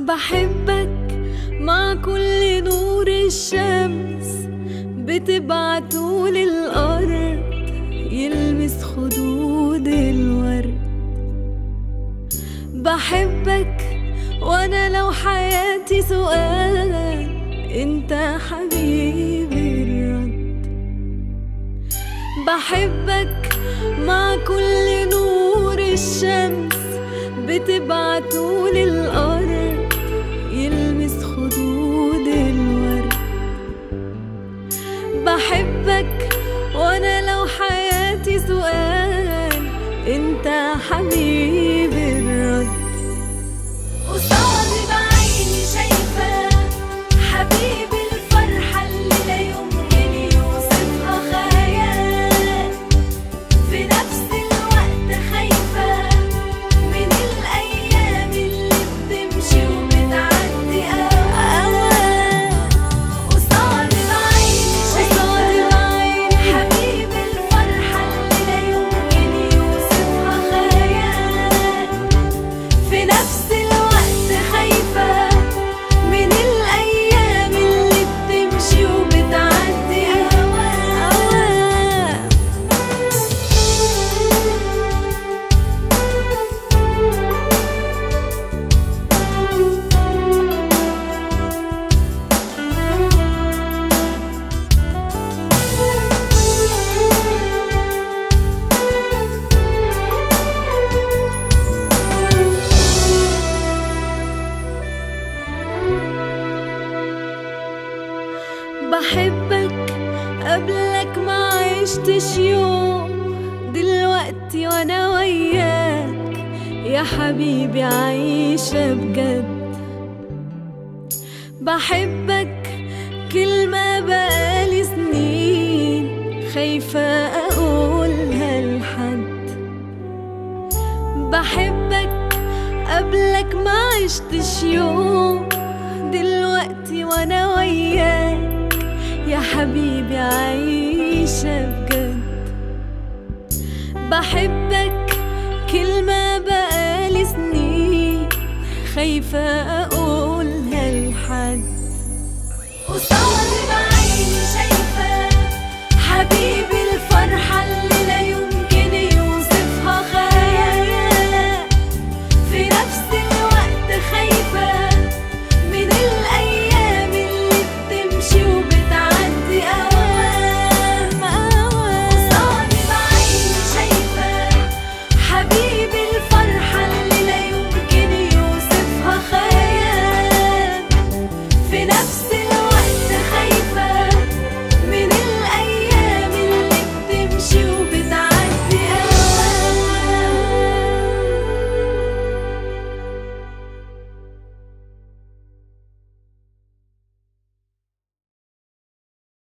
بحبك مع كل نور الشمس بتبعته للأرض يلمس خدود الورد بحبك وانا لو حياتي سؤال انت حبيبي الرد بحبك مع كل نور الشمس بتبعته للأرض يلمس خدود الورد بحبك وانا لو حياتي سؤال انت حبيبي الرد قصادي بعيني شايفة حبيبي الفرحة اللي لا يمكن يوصفها خيال في نفس الوقت خايفة من الأيام اللي بتمشي وبتعدي أوقات قصادي بعيني شايفة حبيبي الفرحة اللي لا يمكن يوصفها خيال في نفس الوقت خايفة من الأيام اللي بتمشي وبتعدي أوقات بحبك قبلك ما عشتش يوم دلوقتي وانا وياك يا حبيبي عايشة بجد بحبك كلمة بقالي سنين خايفة أقولها لحد بحبك قبلك ما عشتش يوم دلوقتي وانا وياك يا حبيبي عايشة بجد بحبك كلمة بقالي سنين خايفة أقول